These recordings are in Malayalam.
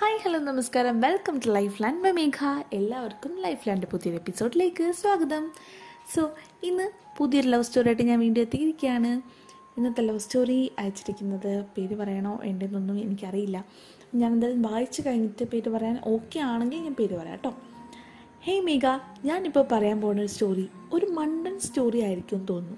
ഹായ് ഹലോ നമസ്കാരം welcome to life land by Megha എല്ലാവർക്കും ലൈഫ് ലാൻഡ് പുതിയൊരു എപ്പിസോഡിലേക്ക് സ്വാഗതം സോ ഇന്ന് പുതിയൊരു ലവ് സ്റ്റോറി ആയിട്ട് ഞാൻ വീണ്ടും എത്തിയിരിക്കുകയാണ് ഇന്നത്തെ ലവ് സ്റ്റോറി അയച്ചിരിക്കുന്നത് പേര് പറയണോ വേണ്ടെന്നൊന്നും എനിക്കറിയില്ല ഞാൻ എന്തായാലും വായിച്ചു കഴിഞ്ഞിട്ട് പേര് പറയാൻ ഓക്കെ ആണെങ്കിൽ ഞാൻ പേര് പറയാം കേട്ടോ ഹേയ് മേഘ ഞാനിപ്പോൾ പറയാൻ പോകുന്ന ഒരു സ്റ്റോറി ഒരു മണ്ടൻ സ്റ്റോറി ആയിരിക്കും എന്ന് തോന്നുന്നു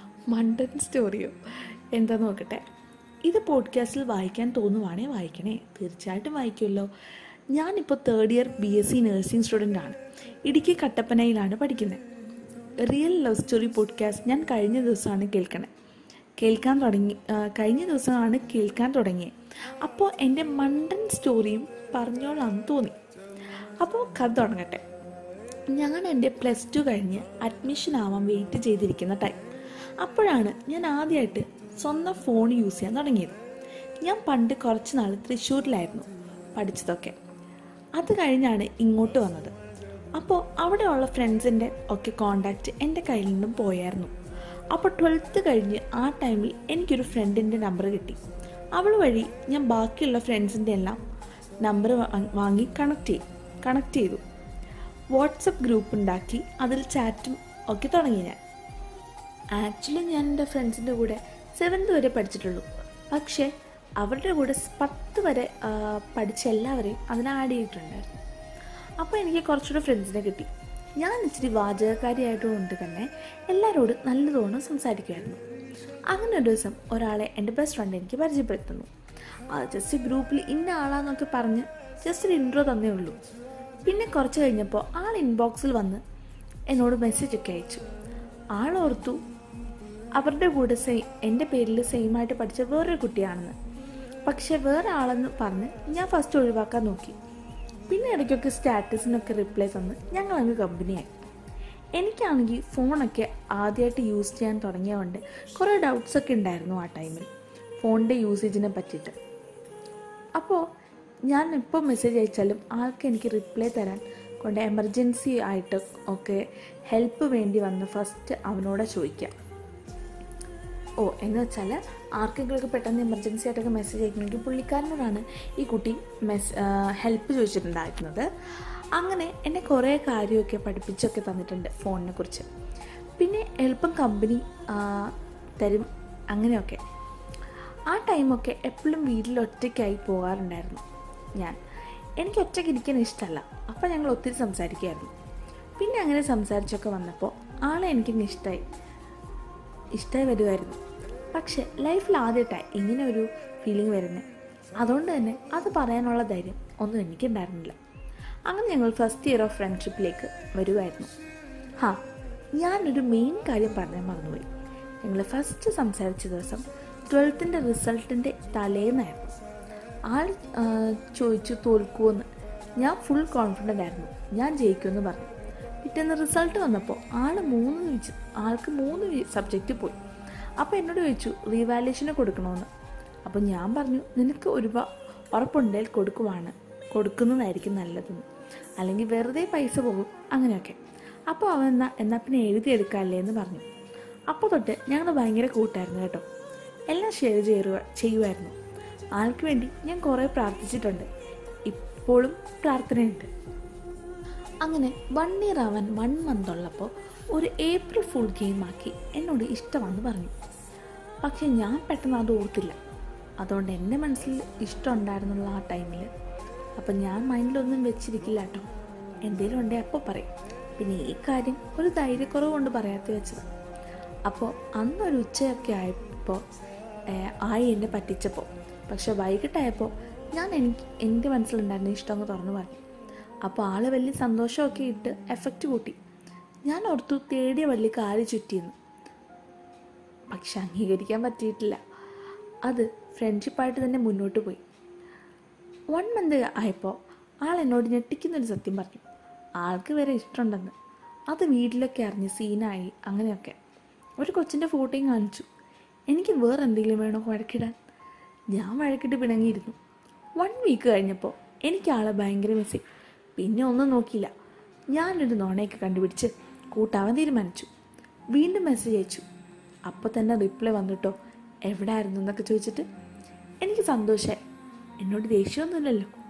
മണ്ടൻ സ്റ്റോറിയോ എന്താ നോക്കട്ടെ ഇത് പോഡ്കാസ്റ്റിൽ വായിക്കാൻ തോന്നുവാണെങ്കിൽ വായിക്കണേ തീർച്ചയായിട്ടും വായിക്കുമല്ലോ ഞാനിപ്പോൾ third year B S C nursing student ആണ് ഇടുക്കി കട്ടപ്പനയിലാണ് പഠിക്കുന്നത് റിയൽ ലവ് സ്റ്റോറി പോഡ്കാസ്റ്റ് ഞാൻ കഴിഞ്ഞ ദിവസമാണ് കേൾക്കണേ കേൾക്കാൻ തുടങ്ങി ആ, കഴിഞ്ഞ ദിവസമാണ് കേൾക്കാൻ തുടങ്ങിയത് അപ്പോൾ എൻ്റെ മണ്ടൻ സ്റ്റോറിയും പറഞ്ഞോളാന്ന് തോന്നി അപ്പോൾ കഥ തുടങ്ങട്ടെ ഞാൻ എൻ്റെ പ്ലസ് ടു കഴിഞ്ഞ് അഡ്മിഷൻ ആവാൻ വെയിറ്റ് ചെയ്തിരിക്കുന്ന ടൈം അപ്പോഴാണ് ഞാൻ ആദ്യമായിട്ട് സ്വന്തം ഫോൺ യൂസ് ചെയ്യാൻ തുടങ്ങിയത് ഞാൻ പണ്ട് കുറച്ച് നാൾ തൃശ്ശൂരിലായിരുന്നു പഠിച്ചതൊക്കെ അത് കഴിഞ്ഞാണ് ഇങ്ങോട്ട് വന്നത് അപ്പോൾ അവിടെയുള്ള ഫ്രണ്ട്സിൻ്റെ ഒക്കെ കോണ്ടാക്റ്റ് എൻ്റെ കയ്യിൽ നിന്നും പോയായിരുന്നു അപ്പോൾ ട്വൽത്ത് കഴിഞ്ഞ് ആ ടൈമിൽ എനിക്കൊരു ഫ്രണ്ടിൻ്റെ നമ്പർ കിട്ടി അവൾ വഴി ഞാൻ ബാക്കിയുള്ള ഫ്രണ്ട്സിൻ്റെ എല്ലാം നമ്പർ വാങ്ങി കണക്ട് ചെയ്തു കണക്ട് ചെയ്തു വാട്സപ്പ് ഗ്രൂപ്പ് ഉണ്ടാക്കി അതിൽ ചാറ്റും ഒക്കെ തുടങ്ങി ഞാൻ ആക്ച്വലി ഞാൻ എൻ്റെ ഫ്രണ്ട്സിൻ്റെ കൂടെ സെവൻത്ത് വരെ പഠിച്ചിട്ടുള്ളൂ പക്ഷേ അവരുടെ കൂടെ പത്ത് വരെ ആ, പഠിച്ച എല്ലാവരെയും അതിന് ആഡ് ചെയ്തിട്ടുണ്ടായിരുന്നു അപ്പോൾ എനിക്ക് കുറച്ചുകൂടെ ഫ്രണ്ട്സിനെ കിട്ടി ഞാൻ ഇച്ചിരി വാചകക്കാരിയായതുകൊണ്ട് തന്നെ എല്ലാവരോടും നല്ലതോണം സംസാരിക്കുമായിരുന്നു അങ്ങനെ ഒരു ദിവസം ഒരാളെ എൻ്റെ ബെസ്റ്റ് ഫ്രണ്ട് എനിക്ക് പരിചയപ്പെടുത്തുന്നു അത് ജസ്റ്റ് ഗ്രൂപ്പിൽ ഇന്ന ആളാന്നൊക്കെ പറഞ്ഞ് ജസ്റ്റ് ഒരു ഇൻട്രോ തന്നേ ഉള്ളൂ പിന്നെ കുറച്ച് കഴിഞ്ഞപ്പോൾ ആൾ ഇൻബോക്സിൽ വന്ന് എന്നോട് മെസ്സേജ് ഒക്കെ അയച്ചു ആൾ ഓർത്തു അവരുടെ കൂടെ സെയിം എൻ്റെ പേരിൽ സെയിം ആയിട്ട് പഠിച്ച വേറൊരു കുട്ടിയാണെന്ന് പക്ഷെ വേറെ ആളെന്ന് പറഞ്ഞ് ഞാൻ ഫസ്റ്റ് ഒഴിവാക്കാൻ നോക്കി പിന്നെ ഇടയ്ക്കൊക്കെ സ്റ്റാറ്റസിനൊക്കെ റിപ്ലൈ തന്ന് ഞങ്ങൾ അങ്ങ് കമ്പനിയായി എനിക്കാണെങ്കിൽ ഫോണൊക്കെ ആദ്യമായിട്ട് യൂസ് ചെയ്യാൻ തുടങ്ങിയതുകൊണ്ട് കുറേ ഡൗട്ട്സ് ഒക്കെ ഉണ്ടായിരുന്നു ആ ടൈമിൽ ഫോണിൻ്റെ യൂസേജിനെ പറ്റിയിട്ട് അപ്പോൾ ഞാൻ ഇപ്പോൾ മെസ്സേജ് അയച്ചാലും ആൾക്ക് എനിക്ക് റിപ്ലൈ തരാൻ കൊണ്ട് എമർജൻസി ആയിട്ട് ഒക്കെ ഹെൽപ്പ് വേണ്ടി വന്ന് ഫസ്റ്റ് അവനോട് ചോദിക്കാം ഓ എന്ന് വെച്ചാൽ ആർക്കെങ്കിലുമൊക്കെ പെട്ടെന്ന് എമർജൻസി ആയിട്ടൊക്കെ മെസ്സേജ് അയക്കണമെങ്കിൽ പുള്ളിക്കാരനോടാണ് ഈ കുട്ടി മെസ് ഹെൽപ്പ് ചോദിച്ചിട്ടുണ്ടായിരുന്നത് അങ്ങനെ എന്നെ കുറേ കാര്യമൊക്കെ പഠിപ്പിച്ചൊക്കെ തന്നിട്ടുണ്ട് ഫോണിനെ കുറിച്ച് പിന്നെ എളുപ്പം കമ്പനി തരും അങ്ങനെയൊക്കെ ആ ടൈമൊക്കെ എപ്പോഴും വീട്ടിൽ ഒറ്റയ്ക്കായി പോകാറുണ്ടായിരുന്നു ഞാൻ എനിക്ക് ഒറ്റയ്ക്ക് ഇരിക്കാൻ ഇഷ്ടമല്ല അപ്പോൾ ഞങ്ങൾ ഒത്തിരി സംസാരിക്കുമായിരുന്നു പിന്നെ അങ്ങനെ സംസാരിച്ചൊക്കെ വന്നപ്പോൾ ആളെ എനിക്കിന്ന് ഇഷ്ടമായി ഇഷ്ടമായി വരുമായിരുന്നു പക്ഷെ ലൈഫിൽ ആദ്യമായിട്ടാണ് ഇങ്ങനെ ഒരു ഫീലിംഗ് വരുന്നത് അതുകൊണ്ട് തന്നെ അത് പറയാനുള്ള ധൈര്യം ഒന്നും എനിക്കുണ്ടായിരുന്നില്ല അങ്ങനെ ഞങ്ങൾ ഫസ്റ്റ് ഇയർ ഓഫ് ഫ്രണ്ട്ഷിപ്പിലേക്ക് വരുമായിരുന്നു ഹാ ഞാനൊരു മെയിൻ കാര്യം പറയാൻ മറന്നുപോയി ഞങ്ങൾ ഫസ്റ്റ് സംസാരിച്ച ദിവസം ട്വൽത്തിൻ്റെ റിസൾട്ടിൻ്റെ തലേന്നായിരുന്നു ആൾ ആ, ചോദിച്ചു തോൽക്കുമെന്ന് ഞാൻ ഫുൾ കോൺഫിഡൻ്റ് ആയിരുന്നു ഞാൻ ജയിക്കുമെന്ന് പറഞ്ഞു പിറ്റേന്ന് റിസൾട്ട് വന്നപ്പോൾ ആൾ മൂന്ന് വിച്ച് ആൾക്ക് മൂന്ന് സബ്ജക്റ്റ് പോയി അപ്പോൾ എന്നോട് ചോദിച്ചു റീവാലുവേഷന് കൊടുക്കണമെന്ന് അപ്പോൾ ഞാൻ പറഞ്ഞു നിനക്ക് ഒരുപാട് ഉറപ്പുണ്ടെങ്കിൽ കൊടുക്കുവാണ് കൊടുക്കുന്നതായിരിക്കും നല്ലതെന്ന് അല്ലെങ്കിൽ വെറുതെ പൈസ പോകും അങ്ങനെയൊക്കെ അപ്പോൾ അവൻ എന്നാ എന്നാൽ പിന്നെ എഴുതിയെടുക്കാമല്ലേ എന്ന് പറഞ്ഞു അപ്പോൾ തൊട്ട് ഞങ്ങൾ ഭയങ്കര കൂട്ടായിരുന്നു കേട്ടോ എല്ലാം ഷെയർ ചെയ്യുക ചെയ്യുമായിരുന്നു ആൾക്ക് വേണ്ടി ഞാൻ കുറേ പ്രാർത്ഥിച്ചിട്ടുണ്ട് ഇപ്പോഴും പ്രാർത്ഥനയുണ്ട് അങ്ങനെ വൺ ഇയർ ആവാൻ വൺ മന്ത് ഉള്ളപ്പോൾ ഒരു ഏപ്രിൽ ഫുൾ ഗെയിം ആക്കി എന്നോട് ഇഷ്ടമാണെന്ന് പറഞ്ഞു പക്ഷെ ഞാൻ പെട്ടെന്ന് അത് ഓർത്തില്ല അതുകൊണ്ട് എൻ്റെ മനസ്സിൽ ഇഷ്ടം ഉണ്ടായിരുന്നുള്ള ആ ടൈമിൽ അപ്പം ഞാൻ മൈൻഡിലൊന്നും വെച്ചിരിക്കില്ല കേട്ടോ എന്തേലും ഉണ്ടേ അപ്പോൾ പറയും പിന്നെ ഈ കാര്യം ഒരു ധൈര്യക്കുറവ് കൊണ്ട് പറയാത്ത വെച്ചത് അപ്പോൾ അന്നൊരു ഉച്ചയൊക്കെ ആയപ്പോൾ ഏഹ്, ആയി എന്നെ പറ്റിച്ചപ്പോൾ പക്ഷെ വൈകിട്ടായപ്പോൾ ഞാൻ എനിക്ക് എൻ്റെ മനസ്സിലുണ്ടായിരുന്ന ഇഷ്ടമൊക്കെ തുറന്നു പറഞ്ഞു അപ്പോൾ ആൾ വലിയ സന്തോഷമൊക്കെ ഇട്ട് എഫക്റ്റ് കൂട്ടി ഞാൻ ഓർത്തു തേടിയ വള്ളി കാല് ചുറ്റിയെന്ന് പക്ഷെ അംഗീകരിക്കാൻ പറ്റിയിട്ടില്ല അത് ഫ്രണ്ട്ഷിപ്പായിട്ട് തന്നെ മുന്നോട്ട് പോയി വൺ മന്ത് ആയപ്പോൾ ആൾ എന്നോട് ഞെട്ടിക്കുന്നൊരു സത്യം പറഞ്ഞു ആൾക്ക് വരെ ഇഷ്ടമുണ്ടെന്ന് അത് വീട്ടിലൊക്കെ അറിഞ്ഞ് സീനായി അങ്ങനെയൊക്കെ ഒരു കൊച്ചിൻ്റെ ഫോട്ടോയും കാണിച്ചു എനിക്ക് വേറെ എന്തെങ്കിലും വേണോ വഴക്കിടാൻ ഞാൻ വഴക്കിട്ട് പിണങ്ങിയിരുന്നു വൺ വീക്ക് കഴിഞ്ഞപ്പോൾ എനിക്ക് ആളെ ഭയങ്കര മെസ്സി പിന്നെ ഒന്നും നോക്കിയില്ല ഞാനൊരു നോണയൊക്കെ കണ്ടുപിടിച്ച് കൂട്ടാവാൻ തീരുമാനിച്ചു വീണ്ടും മെസ്സേജ് അയച്ചു അപ്പോൾ തന്നെ റിപ്ലൈ വന്നിട്ടോ എവിടെ ആയിരുന്നു എന്നൊക്കെ ചോദിച്ചിട്ട് എനിക്ക് സന്തോഷമായി എന്നോട് ദേഷ്യമൊന്നുമില്ലല്ലോ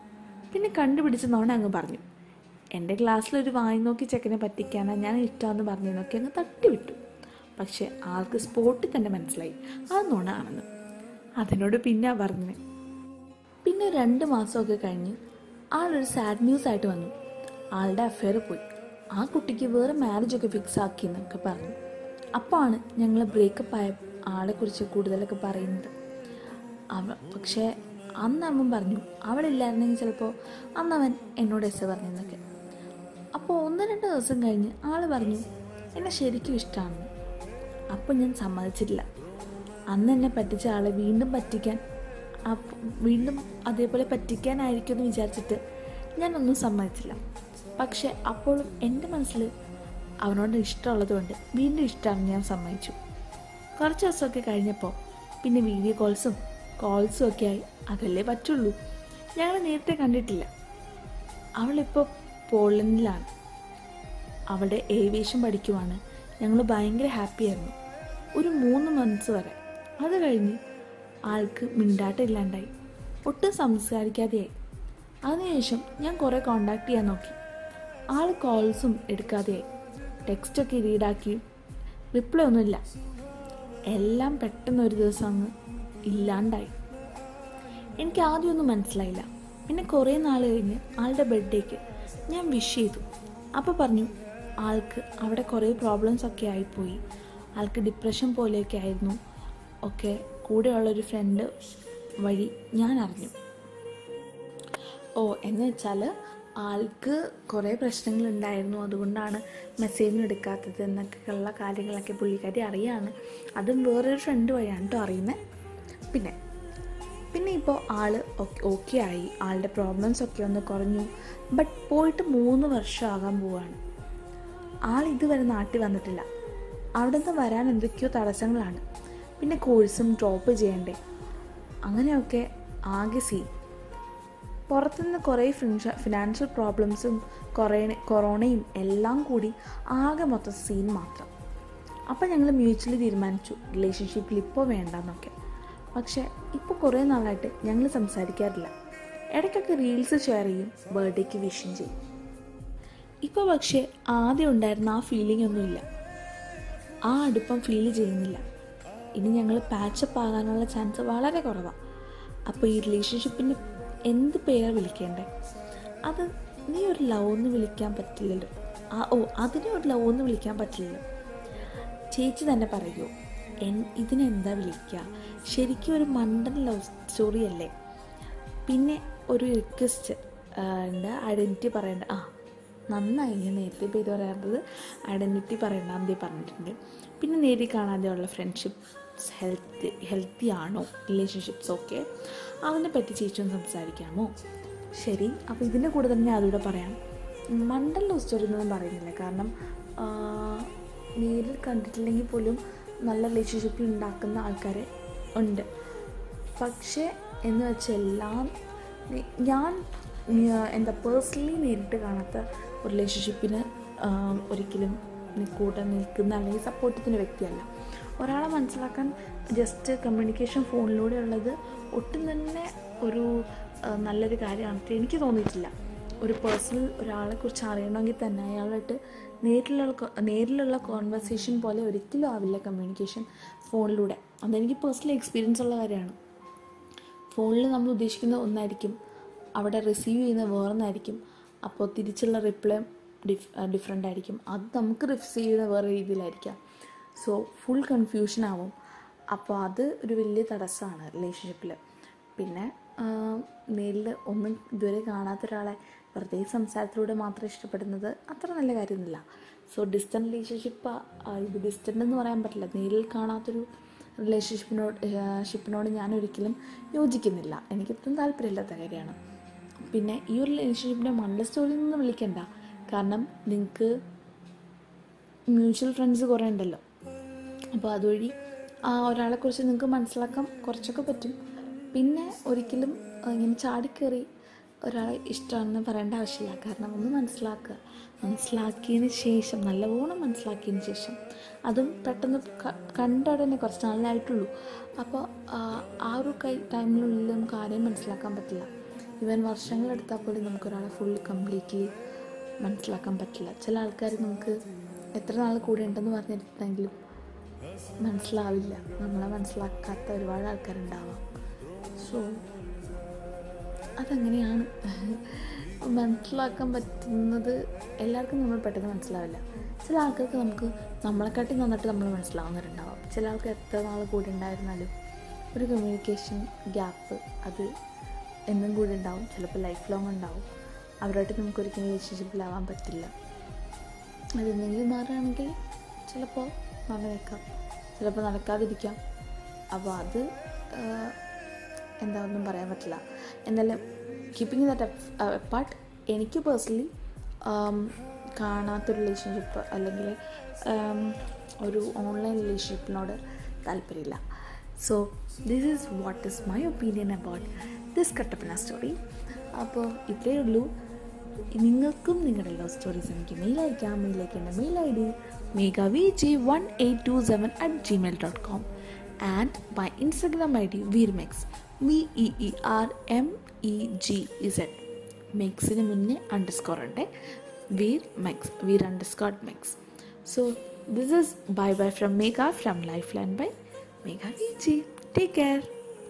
പിന്നെ കണ്ടുപിടിച്ച് നോണ അങ്ങ് പറഞ്ഞു എൻ്റെ ക്ലാസ്സിലൊരു വായി നോക്കി ചെക്കനെ പറ്റിക്കാനാണ് ഞാൻ ഇഷ്ടമെന്ന് പറഞ്ഞതെന്നൊക്കെ അങ്ങ് തട്ടിവിട്ടു പക്ഷെ ആൾക്ക് സ്പോട്ടിൽ തന്നെ മനസ്സിലായി അത് നോണ ആണെന്ന് അതിനോട് പിന്നെ പറഞ്ഞത് പിന്നെ ഒരു രണ്ട് മാസമൊക്കെ കഴിഞ്ഞ് ആളൊരു സാഡ് ന്യൂസ് ആയിട്ട് വന്നു ആളുടെ അഫെയർ പോയി ആ കുട്ടിക്ക് വേറെ മാരേജൊക്കെ ഫിക്സ് ആക്കി എന്നൊക്കെ പറഞ്ഞു അപ്പോഴാണ് ഞങ്ങൾ ബ്രേക്കപ്പ് ആയ ആളെക്കുറിച്ച് കൂടുതലൊക്കെ പറയുന്നത് അവ പക്ഷേ അന്ന് അവൻ പറഞ്ഞു അവളില്ലായിരുന്നെങ്കിൽ ചിലപ്പോൾ അന്ന് അവൻ എന്നോട് എസ് പറഞ്ഞെന്നൊക്കെ അപ്പോൾ ഒന്ന് രണ്ട് ദിവസം കഴിഞ്ഞ് ആൾ പറഞ്ഞു എന്നെ ശരിക്കും ഇഷ്ടമാണെന്ന് അപ്പോൾ ഞാൻ സമ്മതിച്ചിട്ടില്ല അന്ന് എന്നെ പറ്റിച്ച ആളെ വീണ്ടും പറ്റിക്കാൻ അപ്പ- വീണ്ടും അതേപോലെ പറ്റിക്കാനായിരിക്കും എന്ന് വിചാരിച്ചിട്ട് ഞാനൊന്നും സമ്മതിച്ചില്ല പക്ഷെ അപ്പോഴും എൻ്റെ മനസ്സിൽ അവനോട് ഇഷ്ടമുള്ളതുകൊണ്ട് വീണ്ടും ഇഷ്ടമാണെന്ന് ഞാൻ സമ്മതിച്ചു കുറച്ച് ദിവസമൊക്കെ കഴിഞ്ഞപ്പോൾ പിന്നെ വീഡിയോ കോൾസും കോൾസും ഒക്കെ ആയി അതല്ലേ പറ്റുള്ളൂ ഞങ്ങൾ നേരത്തെ കണ്ടിട്ടില്ല അവളിപ്പോൾ പോളണ്ടിലാണ് അവിടെ ഏവിയേഷൻ പഠിക്കുവാണ് ഞങ്ങൾ ഭയങ്കര ഹാപ്പിയായിരുന്നു ഒരു മൂന്ന് മന്ത്സ് വരെ അത് കഴിഞ്ഞ് ആൾക്ക് മിണ്ടാട്ടം ഇല്ലാണ്ടായി ഒട്ടും സംസാരിക്കാതെയായി അതിനുശേഷം ഞാൻ കുറേ കോണ്ടാക്ട് ചെയ്യാൻ നോക്കി ആൾ കോൾസും എടുക്കാതെയായി ടെക്സ്റ്റൊക്കെ റീഡാക്കി റിപ്ലൈ ഒന്നുമില്ല എല്ലാം പെട്ടെന്ന് ഒരു ദിവസം അങ്ങ് ഇല്ലാണ്ടായി എനിക്ക് ആദ്യമൊന്നും മനസ്സിലായില്ല പിന്നെ കുറേ നാൾ കഴിഞ്ഞ് ആളുടെ ബർത്ത്ഡേക്ക് ഞാൻ വിഷ് ചെയ്തു അപ്പോൾ പറഞ്ഞു ആൾക്ക് അവിടെ കുറേ പ്രോബ്ലംസ് ഒക്കെ ആയിപ്പോയി ആൾക്ക് ഡിപ്രഷൻ പോലെയൊക്കെ ആയിരുന്നു ഒക്കെ കൂടെയുള്ളൊരു ഫ്രണ്ട് വഴി ഞാൻ അറിഞ്ഞു ഓ എന്ന് വെച്ചാൽ ആൾക്ക് കുറേ പ്രശ്നങ്ങളുണ്ടായിരുന്നു അതുകൊണ്ടാണ് മെസ്സേജിന് എടുക്കാത്തത് എന്നൊക്കെയുള്ള കാര്യങ്ങളൊക്കെ പുള്ളിക്കാരി അറിയാണ് അതും വേറൊരു ഫ്രണ്ട് വഴിയാണ് കേട്ടോ അറിയുന്നത് പിന്നെ പിന്നെ ഇപ്പോൾ ആൾ ഓക്കെ ആയി ആളുടെ പ്രോബ്ലംസ് ഒക്കെ ഒന്ന് കുറഞ്ഞു ബട്ട് പോയിട്ട് മൂന്ന് വർഷം ആകാൻ പോവാണ് ആൾ ഇതുവരെ നാട്ടിൽ വന്നിട്ടില്ല അവിടെ നിന്ന് വരാൻ എന്തൊക്കെയോ തടസ്സങ്ങളാണ് പിന്നെ കോഴ്സും ഡ്രോപ്പ് ചെയ്യണ്ടേ അങ്ങനെയൊക്കെ ആകെ സീൻ പുറത്തുനിന്ന് കുറേ ഫിൻഷ ഫിനാൻഷ്യൽ പ്രോബ്ലംസും കുറേ കൊറോണയും എല്ലാം കൂടി ആകെ മൊത്തം സീൻ മാത്രം അപ്പം ഞങ്ങൾ മ്യൂച്വലി തീരുമാനിച്ചു റിലേഷൻഷിപ്പിൽ ഇപ്പോൾ വേണ്ടെന്നൊക്കെ പക്ഷേ ഇപ്പോൾ കുറേ നാളായിട്ട് ഞങ്ങൾ സംസാരിക്കാറില്ല ഇടയ്ക്കൊക്കെ റീൽസ് ഷെയർ ചെയ്യും ബർത്ത്ഡേക്ക് വിഷും ചെയ്യും ഇപ്പോൾ പക്ഷേ ആദ്യം ഉണ്ടായിരുന്ന ആ ഫീലിംഗ് ഒന്നുമില്ല ആ അടുപ്പം ഫീൽ ചെയ്യുന്നില്ല ഇനി ഞങ്ങൾ പാച്ചപ്പ് ആകാനുള്ള ചാൻസ് വളരെ കുറവാണ് അപ്പോൾ ഈ റിലേഷൻഷിപ്പിന് എന്ത് പേരാണ് വിളിക്കേണ്ടേ അത് നീ ഒരു ലവ് എന്ന് വിളിക്കാൻ പറ്റില്ലല്ലോ ആ ഓ അതിനെ ഒരു ലവ് എന്ന് വിളിക്കാൻ പറ്റില്ലല്ലോ ചേച്ചി തന്നെ പറയൂ എൻ ഇതിനെന്താ വിളിക്കുക ശരിക്കും ഒരു മണ്ടൻ ലവ് സ്റ്റോറി അല്ലേ പിന്നെ ഒരു റിക്വസ്റ്റ് ഉണ്ട് ഐഡൻറ്റിറ്റി പറയേണ്ട ആ നന്നായി ഞാൻ നേരത്തെ പേര് പറയാറുള്ളത് ഐഡൻറ്റിറ്റി പറയണ്ടാന്നേ പറഞ്ഞിട്ടുണ്ട് പിന്നെ നേരിൽ കാണാതെയുള്ള ഫ്രണ്ട്ഷിപ്സ് ഹെൽത്തി ഹെൽത്തി ആണോ റിലേഷൻഷിപ്സ് ഓക്കെ അതിനെപ്പറ്റി ചേച്ചി ഒന്ന് സംസാരിക്കാമോ ശരി അപ്പോൾ ഇതിൻ്റെ കൂടെ തന്നെ ഞാൻ അതുകൂടെ പറയാം മണ്ടൽ ലവ് സ്റ്റോറി എന്നൊന്നും പറയുന്നില്ല കാരണം ആ, നേരിൽ കണ്ടിട്ടില്ലെങ്കിൽ പോലും നല്ല റിലേഷൻഷിപ്പിൽ ഉണ്ടാക്കുന്ന ആൾക്കാരെ ഉണ്ട് പക്ഷേ എന്ന് വെച്ചാൽ എല്ലാം നി- ഞാൻ ഞാ- എന്താ പേഴ്സണലി നേരിട്ട് കാണാത്ത ഒരു റിലേഷൻഷിപ്പിന് ഒരിക്കലും നി- കൂടെ നിൽക്കുന്ന അല്ലെങ്കിൽ സപ്പോർട്ട് ചെയ്യുന്ന വ്യക്തിയല്ല ഒരാളെ മനസ്സിലാക്കാൻ ജസ്റ്റ് കമ്മ്യൂണിക്കേഷൻ ഫോണിലൂടെ ഉള്ളത് ഒട്ടും തന്നെ ഒരു ആ, നല്ലൊരു കാര്യമാണെന്ന് എനിക്ക് തോന്നിയിട്ടില്ല ഒരു പേഴ്സണൽ ഒരാളെക്കുറിച്ച് അറിയണമെങ്കിൽ തന്നെ അയാളായിട്ട് നേരിലുള്ള കൊ- നേരിലുള്ള കോൺവെർസേഷൻ പോലെ ഒരിക്കലും ആവില്ല കമ്മ്യൂണിക്കേഷൻ ഫോണിലൂടെ അതെനിക്ക് പേഴ്സണലി എക്സ്പീരിയൻസ് ഉള്ള കാര്യമാണ് ഫോണിൽ നമ്മൾ ഉദ്ദേശിക്കുന്ന ഒന്നായിരിക്കും അവിടെ റിസീവ് ചെയ്യുന്ന വേറൊന്നായിരിക്കും അപ്പോൾ തിരിച്ചുള്ള റിപ്ലൈ ഡിഫ് ഡിഫറെൻ്റ് ആയിരിക്കും അത് നമുക്ക് റിസീവ് ചെയ്യുന്ന വേറെ രീതിയിലായിരിക്കാം സോ ഫുൾ കൺഫ്യൂഷൻ ആവും അപ്പോൾ അത് ഒരു വലിയ തടസ്സമാണ് റിലേഷൻഷിപ്പിൽ പിന്നെ നേരിൽ ഒന്നും ഇതുവരെ കാണാത്ത ഒരാളെ വെറുതെ സംസാരത്തിലൂടെ മാത്രം ഇഷ്ടപ്പെടുന്നത് അത്ര നല്ല കാര്യമൊന്നുമില്ല സോ ഡിസ്റ്റൻറ്റ് റിലേഷൻഷിപ്പ് ഇത് ഡിസ്റ്റൻ്റ് എന്ന് പറയാൻ പറ്റില്ല നേരിൽ കാണാത്തൊരു റിലേഷൻഷിപ്പിനോട് ഷിപ്പിനോട് ഞാൻ ഒരിക്കലും യോജിക്കുന്നില്ല എനിക്കത്രയും താല്പര്യമില്ലാത്ത കാര്യമാണ് പിന്നെ ഈ ഒരു റിലേഷൻഷിപ്പിനെ മണ്ട സ്റ്റോറി എന്ന് വിളിക്കണ്ട കാരണം നിങ്ങൾക്ക് മ്യൂച്വൽ ഫ്രണ്ട്സ് കുറേ ഉണ്ടല്ലോ അപ്പോൾ അതുവഴി ആ ഒരാളെക്കുറിച്ച് നിങ്ങൾക്ക് മനസ്സിലാക്കാൻ കുറച്ചൊക്കെ പറ്റും പിന്നെ ഒരിക്കലും ആ, ഇങ്ങനെ ചാടിക്കയറി ഒരാളെ ഇഷ്ടമാണെന്ന് പറയേണ്ട ആവശ്യമില്ല കാരണം ഒന്ന് മനസ്സിലാക്കുക മനസ്സിലാക്കിയതിന് ശേഷം നല്ലവണ്ണം മനസ്സിലാക്കിയതിന് ശേഷം അതും പെട്ടെന്ന് ക- കണ്ട ഉടനെ കുറച്ച് നാളിലായിട്ടുള്ളൂ അപ്പോൾ ആ, ആ ഒരു കൈ ടൈമിനുള്ളിലും കാര്യം മനസ്സിലാക്കാൻ പറ്റില്ല ഈവൻ വർഷങ്ങളെടുത്താൽ പോലും നമുക്കൊരാളെ ഫുൾ കംപ്ലീറ്റ്ലി മനസ്സിലാക്കാൻ പറ്റില്ല ചില ആൾക്കാർ നമുക്ക് എത്ര നാൾ കൂടെ ഉണ്ടെന്ന് പറഞ്ഞിരുന്നെങ്കിലും മനസ്സിലാവില്ല നമ്മളെ മനസ്സിലാക്കാത്ത ഒരുപാട് ആൾക്കാരുണ്ടാവാം സോ അതങ്ങനെയാണ് മനസ്സിലാക്കാൻ പറ്റുന്നത് എല്ലാവർക്കും നമ്മൾ പെട്ടെന്ന് മനസ്സിലാവില്ല ചില ആൾക്കാർക്ക് നമുക്ക് നമ്മളെക്കാട്ടി നന്നായിട്ട് നമ്മൾ മനസ്സിലാവുന്നവരുണ്ടാവാം ചില ആൾക്ക് എത്ര നാൾ കൂടെ ഉണ്ടായിരുന്നാലും ഒരു കമ്മ്യൂണിക്കേഷൻ ഗ്യാപ്പ് അത് എന്നും കൂടെ ഉണ്ടാവും ചിലപ്പോൾ ലൈഫ് ലോങ് ഉണ്ടാവും അവരുമായിട്ട് നമുക്ക് ഒരിക്കലും റിലേഷൻഷിപ്പിലാവാൻ പറ്റില്ല അതെന്തെങ്കിലും മാറുകയാണെങ്കിൽ ചിലപ്പോൾ നടന്നേക്കാം ചിലപ്പോൾ നടക്കാതിരിക്കാം അപ്പോൾ അത് ആഹ്, എന്താ ഒന്നും പറയാൻ പറ്റില്ല എന്നാലും കീപ്പിംഗ് ദാറ്റ് അപ്പാർട്ട് എനിക്ക് പേഴ്സണലി കാണാത്ത റിലേഷൻഷിപ്പ് അല്ലെങ്കിൽ ആം, ഒരു ഓൺലൈൻ റിലേഷൻഷിപ്പിനോട് താല്പര്യമില്ല so this is what is my opinion about this Kattappana story അപ്പോൾ ഇത്രയേ ഉള്ളൂ നിങ്ങൾക്കും നിങ്ങളുടെ ലവ് സ്റ്റോറീസ് എനിക്ക് മെയിൽ അയക്കാം മെയിൽ അയക്കേണ്ട mail I D Megha V G one eight two seven at Gmail dot com and my Instagram I D veermex V E E R M E G Z മെക്സിന് മുന്നേ അണ്ടർസ്കോർ ഉണ്ട് veer mex veer underscore mex so this is bye bye from Megha from life line bye Megha V G take care